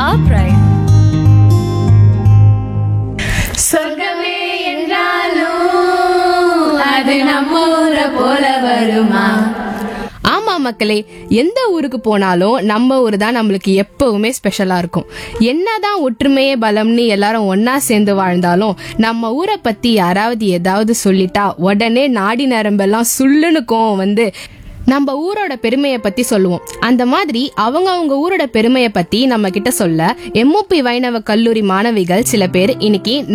our pride. சொர்க்கமே என்றாலும் அது நம்ம ஊரை போல வருமா ஆமா மக்களே எந்த ஊருக்கு போனாலும் நம்ம ஊர் தான் நம்மளுக்கு எப்பவுமே ஸ்பெஷலா இருக்கும் என்னதான் ஒற்றுமையே பலம்னு எல்லாரும் ஒன்னா சேர்ந்து வாழ்ந்தாலும் நம்ம ஊரை பத்தி யாராவது ஏதாவது சொல்லிட்டா உடனே நாடி நரம்பெல்லாம் சுள்ளுன்னு கோவம் வந்து நம்ம ஊரோட பெருமையை பத்தி சொல்லுவோம் அந்த மாதிரி அவங்க அவங்க ஊரோட பெருமையை பத்தி நம்ம கிட்ட சொல்ல எம்ஓபி வைணவ கல்லூரி மாணவிகள் சில பேர் இன்னைக்கு